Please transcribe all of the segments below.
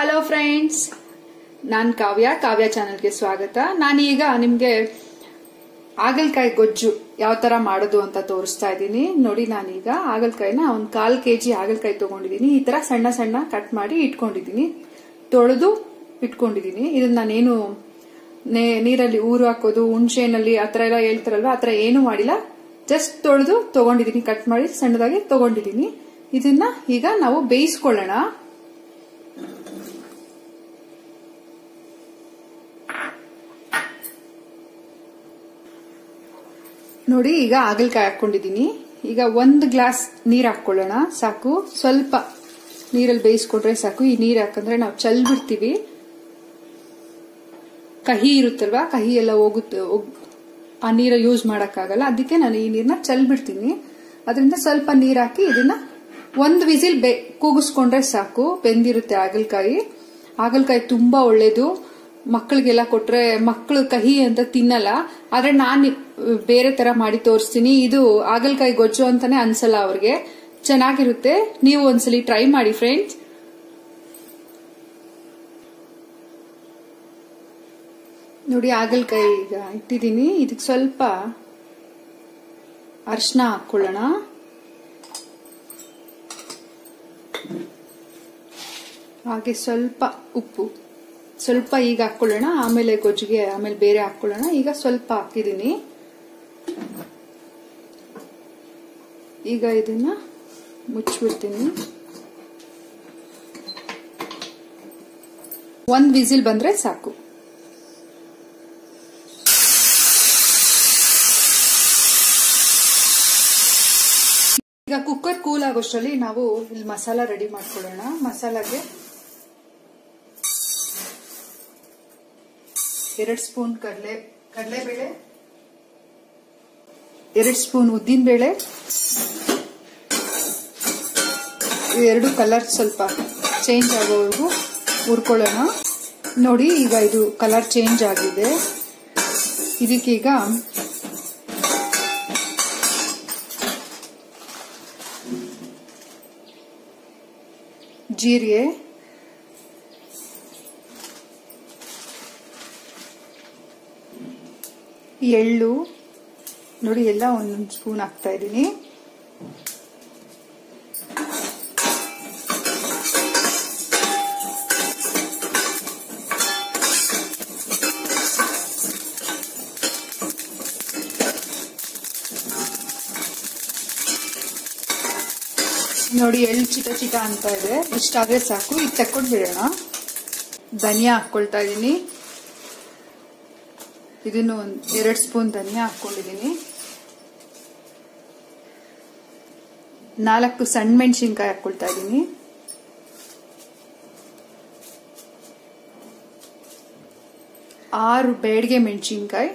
hello friends ನಾನು ಕಾವ್ಯ ಕಾವ್ಯ ಚಾನಲ್ಗೆ ಸ್ವಾಗತ ನಾನೀಗ ನಿಮಗೆ ಆಗಲ್ಕಾಯಿ ಗೊಜ್ಜು ಯಾವ ತರ ಮಾಡೋದು ಅಂತ ತೋರಿಸ್ತಾ ಇದ್ದೀನಿ ನೋಡಿ ನಾನೀಗ ಆಗಲ್ಕಾಯಿನ ಒಂದು ಕಾಲ್ ಕೆ ಜಿ ಆಗಲ್ಕಾಯಿ ತಗೊಂಡಿದ್ದೀನಿ ಈ ತರ ಸಣ್ಣ ಸಣ್ಣ ಕಟ್ ಮಾಡಿ ಇಟ್ಕೊಂಡಿದ್ದೀನಿ ತೊಳೆದು ಇಟ್ಕೊಂಡಿದ್ದೀನಿ ಇದನ್ನ ನಾನೇನು ನೇ- ನೀರಲ್ಲಿ ಊರು ಹಾಕೋದು ಹುಣ್ಸೆನಲ್ಲಿ ಆ ಥರ ಎಲ್ಲ ಹೇಳ್ತಾರಲ್ವಾ ಆ ಥರ ಏನು ಮಾಡಿಲ್ಲ ಜಸ್ಟ್ ತೊಳೆದು ತಗೊಂಡಿದ್ದೀನಿ ಕಟ್ ಮಾಡಿ ಸಣ್ಣದಾಗಿ ತಗೊಂಡಿದ್ದೀನಿ ಇದನ್ನ ಈಗ ನಾವು ಬೇಯಿಸ್ಕೊಳ್ಳೋಣ ನೋಡಿ ಈಗ ಆಗಲ್ಕಾಯಿ ಹಾಕೊಂಡಿದ್ದೀನಿ ಈಗ ಒಂದು ಗ್ಲಾಸ್ ನೀರ್ ಹಾಕೊಳ್ಳೋಣ ಸಾಕು ಸ್ವಲ್ಪ ನೀರಲ್ಲಿ ಬೇಯಿಸ್ಕೊಂಡ್ರೆ ಸಾಕು ಈ ನೀರ್ ಹಾಕಂದ್ರೆ ನಾವು ಚಲ್ ಬಿಡ್ತೀವಿ ಕಹಿ ಇರುತ್ತಲ್ವಾ ಕಹಿ ಎಲ್ಲ ಹೋಗುತ್ತೆ ಹೋಗ್- ಆ ನೀರ ಯೂಸ್ ಮಾಡಕ್ಕಾಗಲ್ಲ ಅದಕ್ಕೆ ನಾನು ಈ ನೀರ್ನ ಚಲ್ ಬಿಡ್ತೀನಿ ಅದರಿಂದ ಸ್ವಲ್ಪ ನೀರ್ ಹಾಕಿ ಇದನ್ನ ಒಂದು ವಿಸಿಲ್ ಬೆ ಕೂಗಿಸ್ಕೊಂಡ್ರೆ ಸಾಕು ಬೆಂದಿರುತ್ತೆ ಆಗಲ್ಕಾಯಿ ಆಗಲ್ಕಾಯಿ ತುಂಬಾ ಒಳ್ಳೇದು ಮಕ್ಕಳಿಗೆಲ್ಲ ಕೊಟ್ರೆ ಮಕ್ಕಳು ಕಹಿ ಅಂತ ತಿನ್ನಲ್ಲ ಆದ್ರೆ ನಾನು ಬೇರೆ ತರ ಮಾಡಿ ತೋರಿಸ್ತೀನಿ ಇದು ಆಗಲ್ಕಾಯಿ ಗೊಜ್ಜು ಅಂತಾನೆ ಅನ್ಸಲ್ಲ ಅವ್ರಿಗೆ ಚೆನ್ನಾಗಿರುತ್ತೆ ನೀವು ಒಂದ್ಸಲಿ ಟ್ರೈ ಮಾಡಿ ಫ್ರೆಂಡ್ಸ್ ನೋಡಿ ಆಗಲ್ಕಾಯಿ ಈಗ ಇಟ್ಟಿದ್ದೀನಿ ಇದಕ್ಕೆ ಸ್ವಲ್ಪ ಅರಿಶಿನ ಹಾಕೊಳ್ಳೋಣ ಹಾಗೆ ಸ್ವಲ್ಪ ಉಪ್ಪು ಸ್ವಲ್ಪ ಈಗ ಹಾಕೊಳ್ಳೋಣ ಆಮೇಲೆ ಗೊಜ್ಜಿಗೆ ಆಮೇಲೆ ಬೇರೆ ಹಾಕೊಳ್ಳೋಣ ಈಗ ಸ್ವಲ್ಪ ಹಾಕಿದ್ದೀನಿ ಈಗ ಇದನ್ನ ಮುಚ್ಚಿಬಿಡ್ತೀನಿ ಒಂದ್ ವಿಸಿಲ್ ಬಂದ್ರೆ ಸಾಕು ಈಗ ಕುಕ್ಕರ್ ಕೂಲ್ ಆಗೋಷ್ಟರಲ್ಲಿ ನಾವು ಇಲ್ಲಿ ಮಸಾಲ ರೆಡಿ ಮಾಡ್ಕೊಳ್ಳೋಣ ಮಸಾಲಾಗೆ ಎರಡು ಸ್ಪೂನ್ ಕಡಲೆ ಕಡಲೆಬೇಳೆ ಎರಡು ಸ್ಪೂನ್ ಉದ್ದಿನಬೇಳೆ ಎರಡು ಕಲರ್ ಸ್ವಲ್ಪ ಚೇಂಜ್ ಆಗೋವರೆಗೂ ಹುರ್ಕೊಳ್ಳೋಣ ನೋಡಿ ಈಗ ಇದು ಕಲರ್ ಚೇಂಜ್ ಆಗಿದೆ ಇದಕ್ಕೀಗ ಜೀರಿಗೆ ಎಳ್ಳು ನೋಡಿ ಎಲ್ಲ ಒಂದೊಂದು ಸ್ಪೂನ್ ಹಾಕ್ತಾ ಇದ್ದೀನಿ ನೋಡಿ ಎಳ್ಳು ಚಿಟ ಚಿಟ ಅಂತ ಇದೆ ಇಷ್ಟಾದ್ರೆ ಸಾಕು ಈಗ ತಕ್ಕೊಂಡು ಬಿಡೋಣ ಧನಿಯಾ ಹಾಕೊಳ್ತಾ ಇದ್ದೀನಿ ಇದನ್ನು ಒಂದು ಎರಡು ಸ್ಪೂನ್ ಧನಿಯಾ ಹಾಕೊಂಡಿದ್ದೀನಿ ನಾಲ್ಕು ಸಣ್ಣ ಮೆಣಸಿನ್ಕಾಯಿ ಹಾಕೊಳ್ತಾ ಇದ್ದೀನಿ ಆರು ಬೇಡಿಗೆ ಮೆಣಸಿನ್ಕಾಯಿ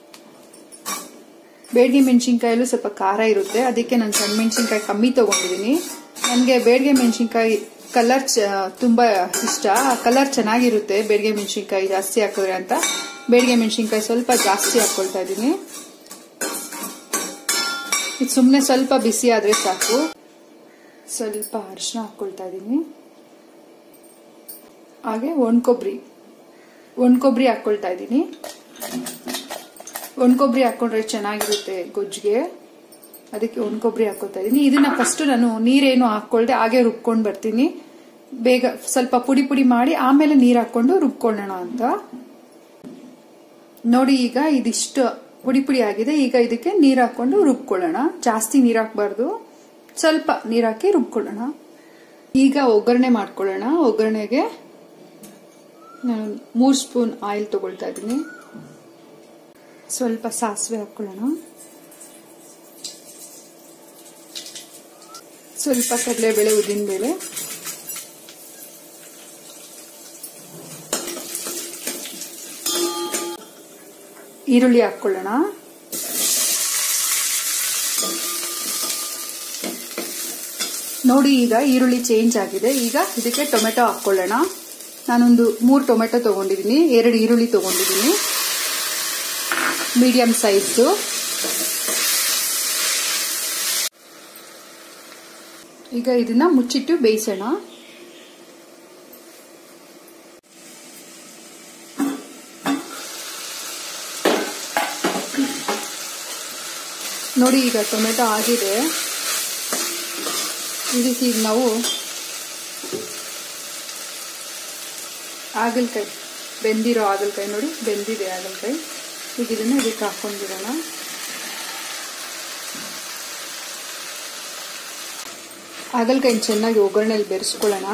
ಬೇಡಿಗೆ ಮೆಣಸಿನ್ಕಾಯಲ್ಲೂ ಸ್ವಲ್ಪ ಖಾರ ಇರುತ್ತೆ ಅದಕ್ಕೆ ನಾನು ಸಣ್ಣ ಮೆಣಸಿನ್ಕಾಯಿ ಕಮ್ಮಿ ತಗೊಂಡಿದ್ದೀನಿ ನನಗೆ ಬೇಡಿಗೆ ಮೆಣಸಿನ್ಕಾಯಿ ಕಲರ್ ತುಂಬಾ ಇಷ್ಟ ಕಲರ್ ಚೆನ್ನಾಗಿರುತ್ತೆ ಬೇಡಿಗೆ ಮೆಣಸಿನ್ಕಾಯಿ ಜಾಸ್ತಿ ಹಾಕಿದ್ರೆ ಅಂತ ಬೇಡಿಗೆ ಮೆಣಸಿನ್ಕಾಯಿ ಸ್ವಲ್ಪ ಜಾಸ್ತಿ ಹಾಕೊಳ್ತಾ ಇದ್ದೀನಿ ಇದು ಸುಮ್ಮನೆ ಸ್ವಲ್ಪ ಬಿಸಿ ಆದ್ರೆ ಸಾಕು ಸ್ವಲ್ಪ ಅರಿಶಿನ ಹಾಕೊಳ್ತಾ ಇದ್ದೀನಿ ಹಾಗೆ ಒಣ ಕೊಬ್ಬರಿ ಒಣ ಕೊಬ್ಬರಿ ಹಾಕೊಳ್ತಾ ಇದ್ದೀನಿ ಒಣ ಕೊಬ್ಬರಿ ಹಾಕೊಂಡ್ರೆ ಚೆನ್ನಾಗಿರುತ್ತೆ ಗೊಜ್ಜಿಗೆ ಅದಕ್ಕೆ ಒಣ ಕೊಬ್ಬರಿ ಹಾಕೊಳ್ತಾ ಇದ್ದೀನಿ ಇದನ್ನ ಫಸ್ಟ್ ನಾನು ನೀರೇನು ಹಾಕೊಳ್ದೆ ಹಾಗೆ ರುಬ್ಕೊಂಡು ಬರ್ತೀನಿ ಬೇಗ ಸ್ವಲ್ಪ ಪುಡಿ ಪುಡಿ ಮಾಡಿ ಆಮೇಲೆ ನೀರು ಹಾಕೊಂಡು ರುಬ್ಕೊಳ್ಳೋಣ ಅಂತ ನೋಡಿ ಈಗ ಇದಿಷ್ಟು ಪುಡಿ ಪುಡಿ ಆಗಿದೆ ಈಗ ಇದಕ್ಕೆ ನೀರು ಹಾಕೊಂಡು ರುಬ್ಕೊಳ್ಳೋಣ ಜಾಸ್ತಿ ನೀರು ಹಾಕಬಾರ್ದು ಸ್ವಲ್ಪ ನೀರು ಹಾಕಿ ರುಬ್ಕೊಳ್ಳೋಣ ಈಗ ಒಗ್ಗರಣೆ ಮಾಡ್ಕೊಳ್ಳೋಣ ಒಗ್ಗರಣೆಗೆ ನಾನು ಮೂರು ಸ್ಪೂನ್ ಆಯಿಲ್ ತಗೊಳ್ತಾ ಇದ್ದೀನಿ ಸ್ವಲ್ಪ ಸಾಸಿವೆ ಹಾಕೊಳ್ಳೋಣ ಸ್ವಲ್ಪ ಕಡಲೆಬೇಳೆ ಉದ್ದಿನಬೇಳೆ ಈರುಳ್ಳಿ ಹಾಕೊಳ್ಳೋಣ ನೋಡಿ ಈಗ ಈರುಳ್ಳಿ ಚೇಂಜ್ ಆಗಿದೆ ಈಗ ಇದಕ್ಕೆ ಟೊಮೆಟೊ ಹಾಕೊಳ್ಳೋಣ ನಾನೊಂದು ಮೂರು ಟೊಮೆಟೊ ತಗೊಂಡಿದ್ದೀನಿ ಎರಡು ಈರುಳ್ಳಿ ತಗೊಂಡಿದ್ದೀನಿ ಮೀಡಿಯಂ ಸೈಜು ಈಗ ಇದನ್ನ ಮುಚ್ಚಿಟ್ಟು ಬೇಯಿಸೋಣ ನೋಡಿ ಈಗ ಟೊಮೆಟೊ ಆಗಿದೆ ಇದಕ್ಕೆ ಈಗ ನಾವು ಹಾಗಲಕಾಯಿ ಬೆಂದಿರೋ ಹಾಗಲಕಾಯಿ ನೋಡಿ ಬೆಂದಿದೆ ಹಾಗಲಕಾಯಿ ಈಗ ಇದನ್ನ ಇದಕ್ಕೆ ಹಾಕೊಂಡ್ಬಿಡೋಣ ಹಾಗಲಕಾಯಿ ಚೆನ್ನಾಗಿ ಒಗ್ಗರಣೆಯಲ್ಲಿ ಬೆರೆಸ್ಕೊಳ್ಳೋಣ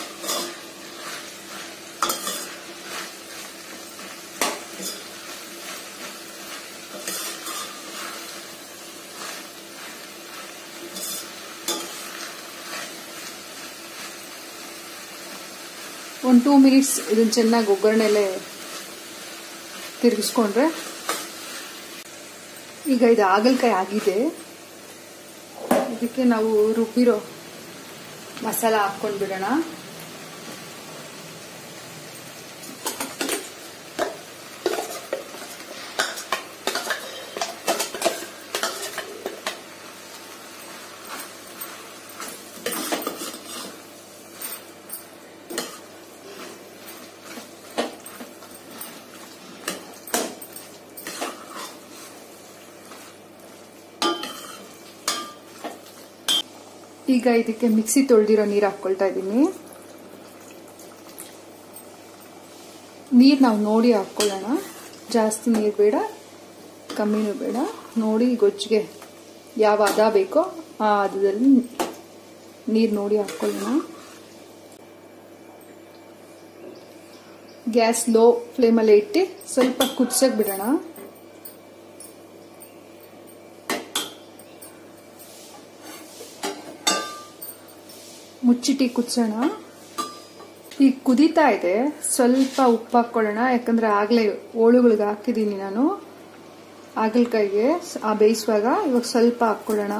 ಒಂದು ಟೂ ಮಿನಿಟ್ಸ್ ಇದನ್ನ ಚೆನ್ನಾಗಿ ಒಗ್ಗರಣೆಲೆ ತಿರುಗಿಸ್ಕೊಂಡ್ರೆ ಈಗ ಇದು ಹಾಗಲಕಾಯಿ ಆಗಿದೆ ಇದಕ್ಕೆ ನಾವು ರುಬ್ಬಿರೋ ಮಸಾಲ ಹಾಕ್ಕೊಂಡು ಬಿಡೋಣ ಈಗ ಇದಕ್ಕೆ ಮಿಕ್ಸಿ ತೊಳೆದಿರೋ ನೀರು ಹಾಕ್ಕೊಳ್ತಾ ಇದ್ದೀನಿ ನೀರು ನಾವು ನೋಡಿ ಹಾಕ್ಕೊಳ್ಳೋಣ ಜಾಸ್ತಿ ನೀರು ಬೇಡ ಕಮ್ಮಿನೂ ಬೇಡ ನೋಡಿ ಗೊಜ್ಜಿಗೆ ಯಾವ ಹದ ಬೇಕೋ ಆ ಹದದಲ್ಲಿ ನೀರು ನೋಡಿ ಹಾಕ್ಕೊಳ್ಳೋಣ ಗ್ಯಾಸ್ ಲೋ ಫ್ಲೇಮಲ್ಲೇ ಇಟ್ಟು ಸ್ವಲ್ಪ ಕುದಿಸಕ್ಕೆ ಬಿಡೋಣ ಮುಚ್ಚಿಟ್ಟು ಕುದಿಸೋಣ ಈಗ ಕುದೀತಾ ಇದೆ ಸ್ವಲ್ಪ ಉಪ್ಪು ಹಾಕ್ಕೊಳ್ಳೋಣ ಯಾಕಂದ್ರೆ ಆಗಲೇ ಹೋಳುಗಳಿಗೆ ಹಾಕಿದ್ದೀನಿ ನಾನು ಹಾಗಲಕಾಯಿಗೆ ಆ ಬೇಯಿಸುವಾಗ ಇವಾಗ ಸ್ವಲ್ಪ ಹಾಕ್ಕೊಳ್ಳೋಣ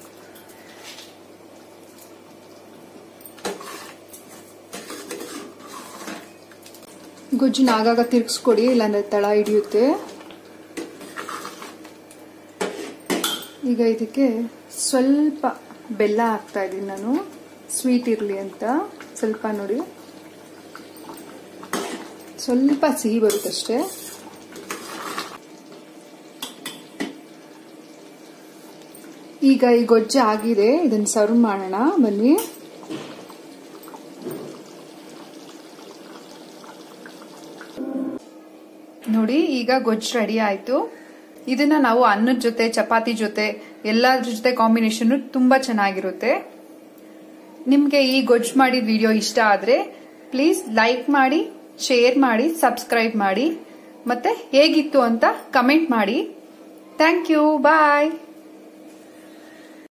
ಗೊಜ್ಜನ್ನ ಆಗಾಗ ತಿರ್ಗಿಸ್ಕೊಡಿ ಇಲ್ಲಾಂದ್ರೆ ತಳ ಹಿಡಿಯುತ್ತೆ ಈಗ ಇದಕ್ಕೆ ಸ್ವಲ್ಪ ಬೆಲ್ಲ ಹಾಕ್ತಾ ಇದ್ದೀನಿ ನಾನು ಸ್ವೀಟ್ ಇರಲಿ ಅಂತ ಸ್ವಲ್ಪ ನೋಡಿ ಸ್ವಲ್ಪ ಸಿಹಿ ಬರುತ್ತಷ್ಟೇ ಈಗ ಈ ಗೊಜ್ಜು ಆಗಿದೆ ಇದನ್ನ ಸರ್ವ್ ಮಾಡೋಣ ಬನ್ನಿ ನೋಡಿ ಈಗ ಗೊಜ್ಜು ರೆಡಿ ಆಯ್ತು ಇದನ್ನ ನಾವು ಅನ್ನದ ಜೊತೆ ಚಪಾತಿ ಜೊತೆ ಎಲ್ಲದ್ರ ಜೊತೆ ಕಾಂಬಿನೇಷನ್ ತುಂಬಾ ಚೆನ್ನಾಗಿರುತ್ತೆ ನಿಮ್ಗೆ ಈ ಗೊಜ್ಜು ಮಾಡಿದ ವಿಡಿಯೋ ಇಷ್ಟ ಆದ್ರೆ ಪ್ಲೀಸ್ ಲೈಕ್ ಮಾಡಿ ಶೇರ್ ಮಾಡಿ ಸಬ್ಸ್ಕ್ರೈಬ್ ಮಾಡಿ ಮತ್ತೆ ಹೇಗಿತ್ತು ಅಂತ ಕಮೆಂಟ್ ಮಾಡಿ ಥ್ಯಾಂಕ್ ಯು ಬಾಯ್